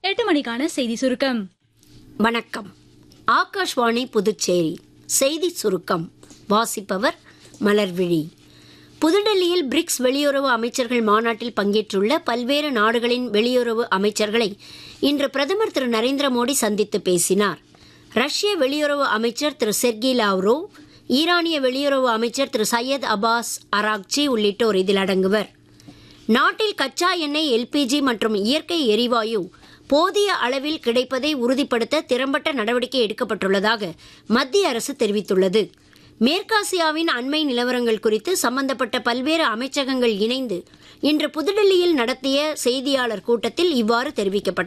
எட்டு மணிக்கான செய்தி சுருக்கம் வணக்கம் ஆகாஷ்வாணி புதுச்சேரி செய்தி சுருக்கம் வாசிப்பவர் மலர்விழி புதுடெல்லியில் பிரிக்ஸ் வெளியுறவு அமைச்சர்கள் மாநாட்டில் பங்கேற்றுள்ள பல்வேறு நாடுகளின் வெளியுறவு அமைச்சர்களை இன்று பிரதமர் திரு நரேந்திர மோடி சந்தித்து பேசினார் ரஷ்ய வெளியுறவு அமைச்சர் திரு செர்கி லாவ்ரோவ் ஈரானிய வெளியுறவு அமைச்சர் திரு சையத் அப்பாஸ் அராக்சி உள்ளிட்டோர் இதில் அடங்குவர் நாட்டில் கச்சா எண்ணெய் எல்பிஜி மற்றும் இயற்கை எரிவாயு போதிய அளவில் கிடைப்பதை உறுதிப்படுத்த திறம்பட்ட நடவடிக்கை எடுக்கப்பட்டுள்ளதாக மத்திய அரசு தெரிவித்துள்ளது மேற்காசியாவின் அண்மை நிலவரங்கள் குறித்து சம்பந்தப்பட்ட பல்வேறு அமைச்சகங்கள் இணைந்து இன்று புதுடெல்லியில் நடத்திய செய்தியாளர் கூட்டத்தில் இவ்வாறு தெரிவிக்கப்பட்டது